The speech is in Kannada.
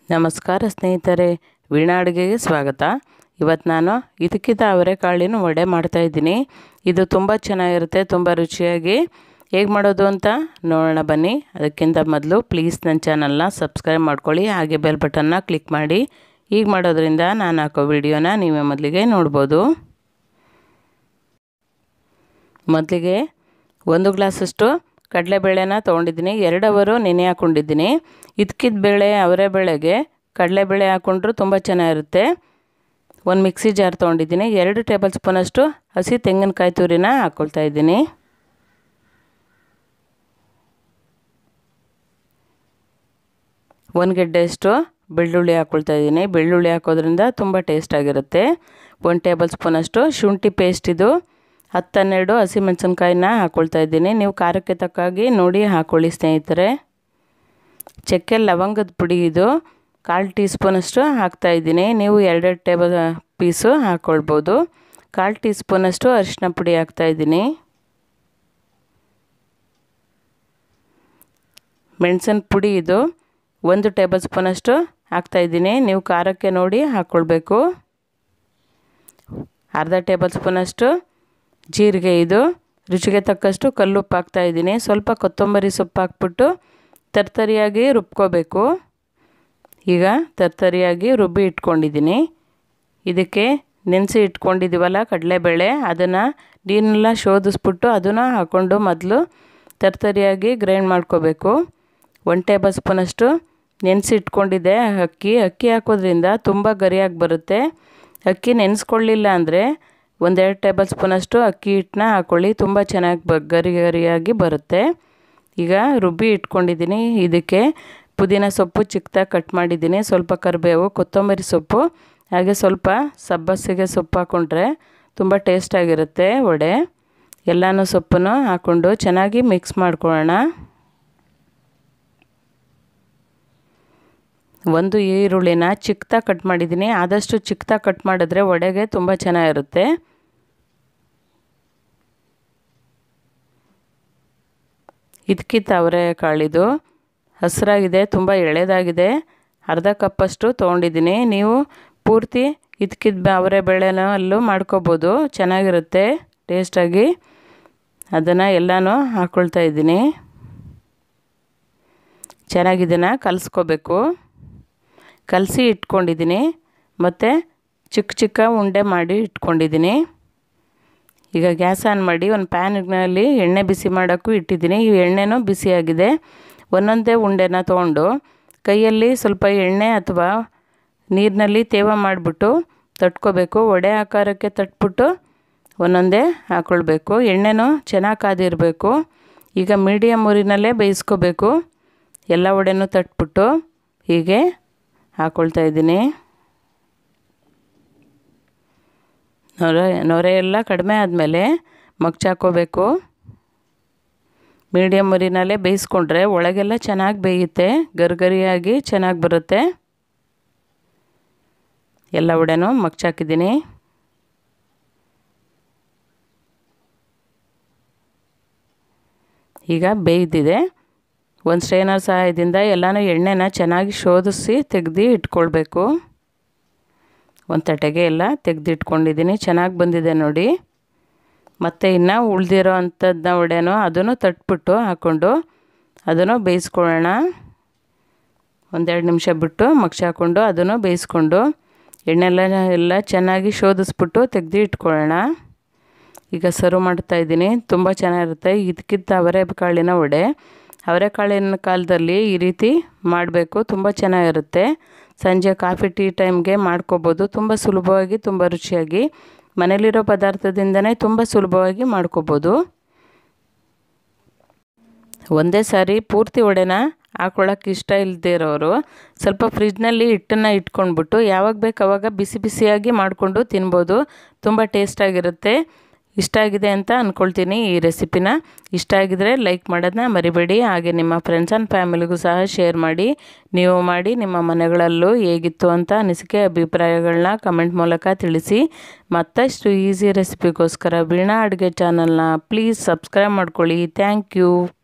ನಮಸ್ಕಾರ ಸ್ನೇಹಿತರೆ ವೀಣಾ ಅಡುಗೆಗೆ ಸ್ವಾಗತ ಇವತ್ತು ನಾನು ಇದಕ್ಕಿಂತ ಅವರೆಕಾಳಿನ ವಡೆ ಮಾಡ್ತಾಯಿದ್ದೀನಿ ಇದು ತುಂಬ ಚೆನ್ನಾಗಿರುತ್ತೆ ತುಂಬ ರುಚಿಯಾಗಿ ಹೇಗೆ ಮಾಡೋದು ಅಂತ ನೋಡೋಣ ಬನ್ನಿ ಅದಕ್ಕಿಂತ ಮೊದಲು ಪ್ಲೀಸ್ ನನ್ನ ಚಾನಲ್ನ ಸಬ್ಸ್ಕ್ರೈಬ್ ಮಾಡ್ಕೊಳ್ಳಿ ಹಾಗೆ ಬೆಲ್ ಬಟನ್ನ ಕ್ಲಿಕ್ ಮಾಡಿ ಈಗ ಮಾಡೋದ್ರಿಂದ ನಾನು ಹಾಕೋ ವಿಡಿಯೋನ ನೀವೇ ಮೊದಲಿಗೆ ನೋಡ್ಬೋದು ಮೊದಲಿಗೆ ಒಂದು ಗ್ಲಾಸಷ್ಟು ಕಡಲೆಬೇಳೆನ ತೊಗೊಂಡಿದ್ದೀನಿ ಎರಡು ಅವರು ನೆನೆ ಹಾಕ್ಕೊಂಡಿದ್ದೀನಿ ಇದಕ್ಕಿದ ಬೇಳೆ ಅವರೇ ಬೇಳೆಗೆ ಕಡಲೆಬೇಳೆ ಹಾಕ್ಕೊಂಡ್ರು ತುಂಬ ಚೆನ್ನಾಗಿರುತ್ತೆ ಒಂದು ಮಿಕ್ಸಿ ಜಾರ್ ತೊಗೊಂಡಿದ್ದೀನಿ ಎರಡು ಟೇಬಲ್ ಸ್ಪೂನಷ್ಟು ಹಸಿ ತೆಂಗಿನಕಾಯಿ ತುರಿನ ಹಾಕ್ಕೊಳ್ತಾ ಇದ್ದೀನಿ ಒಂದು ಗೆಡ್ಡೆಯಷ್ಟು ಬೆಳ್ಳುಳ್ಳಿ ಹಾಕ್ಕೊಳ್ತಾ ಇದ್ದೀನಿ ಬೆಳ್ಳುಳ್ಳಿ ಹಾಕೋದ್ರಿಂದ ತುಂಬ ಟೇಸ್ಟಾಗಿರುತ್ತೆ ಒಂದು ಟೇಬಲ್ ಸ್ಪೂನಷ್ಟು ಶುಂಠಿ ಪೇಸ್ಟ್ ಇದು ಹತ್ತನ್ನೆರಡು ಹಸಿಮೆಣಸಿನ್ಕಾಯಿನ ಹಾಕ್ಕೊಳ್ತಾ ಇದ್ದೀನಿ ನೀವು ಖಾರಕ್ಕೆ ತಕ್ಕಾಗಿ ನೋಡಿ ಹಾಕ್ಕೊಳ್ಳಿ ಸ್ನೇಹಿತರೆ ಚಕ್ಕೆ ಲವಂಗದ ಪುಡಿ ಇದು ಕಾಲು ಟೀ ಸ್ಪೂನಷ್ಟು ಹಾಕ್ತಾಯಿದ್ದೀನಿ ನೀವು ಎರಡೆರಡು ಟೇಬಲ್ ಪೀಸು ಹಾಕ್ಕೊಳ್ಬೋದು ಕಾಲು ಟೀ ಸ್ಪೂನಷ್ಟು ಅರಿಶಿನ ಪುಡಿ ಹಾಕ್ತಾಯಿದ್ದೀನಿ ಮೆಣಸಿನ ಪುಡಿ ಇದು ಒಂದು ಟೇಬಲ್ ಸ್ಪೂನಷ್ಟು ಹಾಕ್ತಾಯಿದ್ದೀನಿ ನೀವು ಖಾರಕ್ಕೆ ನೋಡಿ ಹಾಕ್ಕೊಳ್ಬೇಕು ಅರ್ಧ ಟೇಬಲ್ ಸ್ಪೂನಷ್ಟು ಜೀರಿಗೆ ಇದು ರುಚಿಗೆ ತಕ್ಕಷ್ಟು ಕಲ್ಲುಪ್ಪು ಹಾಕ್ತಾಯಿದ್ದೀನಿ ಸ್ವಲ್ಪ ಕೊತ್ತಂಬರಿ ಸೊಪ್ಪು ಹಾಕ್ಬಿಟ್ಟು ತರ್ತರಿಯಾಗಿ ರುಬ್ಕೋಬೇಕು ಈಗ ತರ್ತರಿಯಾಗಿ ರುಬ್ಬಿ ಇಟ್ಕೊಂಡಿದ್ದೀನಿ ಇದಕ್ಕೆ ನೆನೆಸಿ ಇಟ್ಕೊಂಡಿದ್ದೀವಲ್ಲ ಕಡಲೆಬೇಳೆ ಅದನ್ನು ನೀರನ್ನೆಲ್ಲ ಶೋಧಿಸ್ಬಿಟ್ಟು ಅದನ್ನು ಹಾಕ್ಕೊಂಡು ಮೊದಲು ತರ್ತರಿಯಾಗಿ ಗ್ರೈಂಡ್ ಮಾಡ್ಕೋಬೇಕು ಒನ್ ಟೇಬಲ್ ಸ್ಪೂನಷ್ಟು ನೆನೆಸಿ ಇಟ್ಕೊಂಡಿದ್ದೆ ಅಕ್ಕಿ ಅಕ್ಕಿ ಹಾಕೋದ್ರಿಂದ ತುಂಬ ಗರಿಯಾಗಿ ಬರುತ್ತೆ ಅಕ್ಕಿ ನೆನೆಸ್ಕೊಳ್ಳಿಲ್ಲ ಅಂದರೆ ಒಂದೆರಡು ಟೇಬಲ್ ಸ್ಪೂನಷ್ಟು ಅಕ್ಕಿ ಹಿಟ್ಟನ್ನ ಹಾಕ್ಕೊಳ್ಳಿ ತುಂಬ ಚೆನ್ನಾಗಿ ಬ ಗರಿ ಗರಿಯಾಗಿ ಬರುತ್ತೆ ಈಗ ರುಬ್ಬಿ ಇಟ್ಕೊಂಡಿದ್ದೀನಿ ಇದಕ್ಕೆ ಪುದೀನ ಸೊಪ್ಪು ಚಿಕ್ಕದಾಗಿ ಕಟ್ ಮಾಡಿದ್ದೀನಿ ಸ್ವಲ್ಪ ಕರಿಬೇವು ಕೊತ್ತಂಬರಿ ಸೊಪ್ಪು ಹಾಗೆ ಸ್ವಲ್ಪ ಸಬ್ಬಸಿಗೆ ಸೊಪ್ಪು ಹಾಕ್ಕೊಂಡ್ರೆ ತುಂಬ ಟೇಸ್ಟಾಗಿರುತ್ತೆ ವಡೆ ಎಲ್ಲನೂ ಸೊಪ್ಪನ್ನು ಹಾಕ್ಕೊಂಡು ಚೆನ್ನಾಗಿ ಮಿಕ್ಸ್ ಮಾಡ್ಕೊಳ್ಳೋಣ ಒಂದು ಈರುಳ್ಳಿನ ಚಿಕ್ಕದಾಗಿ ಕಟ್ ಮಾಡಿದ್ದೀನಿ ಆದಷ್ಟು ಚಿಕ್ಕದಾಗಿ ಕಟ್ ಮಾಡಿದ್ರೆ ವಡೆಗೆ ತುಂಬ ಚೆನ್ನಾಗಿರುತ್ತೆ ಇದಕ್ಕಿಂತ ಅವರೆಕಾಳಿದು ಹಸಿರಾಗಿದೆ ತುಂಬ ಎಳೆದಾಗಿದೆ ಅರ್ಧ ಕಪ್ಪಷ್ಟು ತೊಗೊಂಡಿದ್ದೀನಿ ನೀವು ಪೂರ್ತಿ ಇದಕ್ಕಿದ ಅವರೆ ಬೇಳೆನ ಅಲ್ಲೂ ಮಾಡ್ಕೋಬೋದು ಚೆನ್ನಾಗಿರುತ್ತೆ ಟೇಸ್ಟಾಗಿ ಅದನ್ನು ಎಲ್ಲನೂ ಹಾಕ್ಕೊಳ್ತಾ ಇದ್ದೀನಿ ಚೆನ್ನಾಗಿ ಇದನ್ನು ಕಲಿಸ್ಕೋಬೇಕು ಕಲಸಿ ಇಟ್ಕೊಂಡಿದ್ದೀನಿ ಮತ್ತು ಚಿಕ್ಕ ಚಿಕ್ಕ ಉಂಡೆ ಮಾಡಿ ಇಟ್ಕೊಂಡಿದ್ದೀನಿ ಈಗ ಗ್ಯಾಸ್ ಆನ್ ಮಾಡಿ ಒಂದು ಪ್ಯಾನ್ನಲ್ಲಿ ಎಣ್ಣೆ ಬಿಸಿ ಮಾಡೋಕ್ಕೂ ಇಟ್ಟಿದ್ದೀನಿ ಈ ಎಣ್ಣೆನೂ ಬಿಸಿಯಾಗಿದೆ ಒಂದೊಂದೇ ಉಂಡೆನ ತೊಗೊಂಡು ಕೈಯಲ್ಲಿ ಸ್ವಲ್ಪ ಎಣ್ಣೆ ಅಥವಾ ನೀರಿನಲ್ಲಿ ತೇವ ಮಾಡಿಬಿಟ್ಟು ತಟ್ಕೋಬೇಕು ವಡೆ ಆಕಾರಕ್ಕೆ ತಟ್ಬಿಟ್ಟು ಒಂದೊಂದೇ ಹಾಕ್ಕೊಳ್ಬೇಕು ಎಣ್ಣೆನೂ ಚೆನ್ನಾಗಿ ಕಾದಿರಬೇಕು ಈಗ ಮೀಡಿಯಮ್ ಊರಿನಲ್ಲೇ ಬೇಯಿಸ್ಕೋಬೇಕು ಎಲ್ಲ ವಡೆನೂ ತಟ್ಬಿಟ್ಟು ಹೀಗೆ ಹಾಕ್ಕೊಳ್ತಾ ಇದ್ದೀನಿ ನೊರೆ ನೊರೆ ಎಲ್ಲ ಕಡಿಮೆ ಆದಮೇಲೆ ಮಗ್ಚಾಕೋಬೇಕು ಮೀಡಿಯಮ್ ಉರಿನಲ್ಲೇ ಬೇಯಿಸ್ಕೊಂಡ್ರೆ ಒಳಗೆಲ್ಲ ಚೆನ್ನಾಗಿ ಬೇಯುತ್ತೆ ಗರಿಗರಿಯಾಗಿ ಚೆನ್ನಾಗಿ ಬರುತ್ತೆ ಎಲ್ಲ ವಡೆನೂ ಮಗ್ಚಾಕಿದ್ದೀನಿ ಈಗ ಬೇಯ್ದಿದೆ ಒಂದು ಸ್ಟ್ರೈನರ್ ಸಹಾಯದಿಂದ ಎಲ್ಲನೂ ಎಣ್ಣೆನ ಚೆನ್ನಾಗಿ ಶೋಧಿಸಿ ತೆಗೆದು ಇಟ್ಕೊಳ್ಬೇಕು ಒಂದು ತಟ್ಟೆಗೆ ಎಲ್ಲ ತೆಗೆದು ಇಟ್ಕೊಂಡಿದ್ದೀನಿ ಚೆನ್ನಾಗಿ ಬಂದಿದೆ ನೋಡಿ ಮತ್ತು ಇನ್ನು ಉಳಿದಿರೋ ಅಂಥದ್ದನ್ನ ವಡೆನೋ ಅದನ್ನು ತಟ್ಬಿಟ್ಟು ಹಾಕ್ಕೊಂಡು ಅದನ್ನು ಬೇಯಿಸ್ಕೊಳ್ಳೋಣ ಒಂದೆರಡು ನಿಮಿಷ ಬಿಟ್ಟು ಮಗ್ಸಿ ಹಾಕ್ಕೊಂಡು ಅದನ್ನು ಬೇಯಿಸ್ಕೊಂಡು ಎಣ್ಣೆಲ್ಲ ಎಲ್ಲ ಚೆನ್ನಾಗಿ ಶೋಧಿಸ್ಬಿಟ್ಟು ತೆಗೆದು ಇಟ್ಕೊಳ್ಳೋಣ ಈಗ ಸರ್ವ್ ಮಾಡ್ತಾಯಿದ್ದೀನಿ ತುಂಬ ಚೆನ್ನಾಗಿರುತ್ತೆ ಇದಕ್ಕಿಂತ ಅವರೆಕಾಳಿನ ವಡೆ ಅವರೆಕಾಳಿನ ಕಾಲದಲ್ಲಿ ಈ ರೀತಿ ಮಾಡಬೇಕು ತುಂಬ ಚೆನ್ನಾಗಿರುತ್ತೆ ಸಂಜೆ ಕಾಫಿ ಟೀ ಟೈಮ್ಗೆ ಮಾಡ್ಕೋಬೋದು ತುಂಬ ಸುಲಭವಾಗಿ ತುಂಬ ರುಚಿಯಾಗಿ ಮನೇಲಿರೋ ಪದಾರ್ಥದಿಂದನೇ ತುಂಬ ಸುಲಭವಾಗಿ ಮಾಡ್ಕೋಬೋದು ಒಂದೇ ಸಾರಿ ಪೂರ್ತಿ ವಡೆನ ಹಾಕ್ಕೊಳ್ಳೋಕೆ ಇಷ್ಟ ಇಲ್ಲದೇ ಇರೋರು ಸ್ವಲ್ಪ ಫ್ರಿಜ್ನಲ್ಲಿ ಹಿಟ್ಟನ್ನು ಇಟ್ಕೊಂಡ್ಬಿಟ್ಟು ಯಾವಾಗ ಬೇಕು ಆವಾಗ ಬಿಸಿ ಬಿಸಿಯಾಗಿ ಮಾಡಿಕೊಂಡು ತಿನ್ಬೋದು ತುಂಬ ಟೇಸ್ಟಾಗಿರುತ್ತೆ ಇಷ್ಟ ಆಗಿದೆ ಅಂತ ಅಂದ್ಕೊಳ್ತೀನಿ ಈ ರೆಸಿಪಿನ ಇಷ್ಟ ಆಗಿದರೆ ಲೈಕ್ ಮಾಡೋದನ್ನ ಮರಿಬೇಡಿ ಹಾಗೆ ನಿಮ್ಮ ಫ್ರೆಂಡ್ಸ್ ಆ್ಯಂಡ್ ಫ್ಯಾಮಿಲಿಗೂ ಸಹ ಶೇರ್ ಮಾಡಿ ನೀವು ಮಾಡಿ ನಿಮ್ಮ ಮನೆಗಳಲ್ಲೂ ಹೇಗಿತ್ತು ಅಂತ ಅನಿಸಿಕೆ ಅಭಿಪ್ರಾಯಗಳನ್ನ ಕಮೆಂಟ್ ಮೂಲಕ ತಿಳಿಸಿ ಮತ್ತಷ್ಟು ಈಸಿ ರೆಸಿಪಿಗೋಸ್ಕರ ವೀಣಾ ಅಡುಗೆ ಚಾನಲ್ನ ಪ್ಲೀಸ್ ಸಬ್ಸ್ಕ್ರೈಬ್ ಮಾಡ್ಕೊಳ್ಳಿ ಥ್ಯಾಂಕ್ ಯು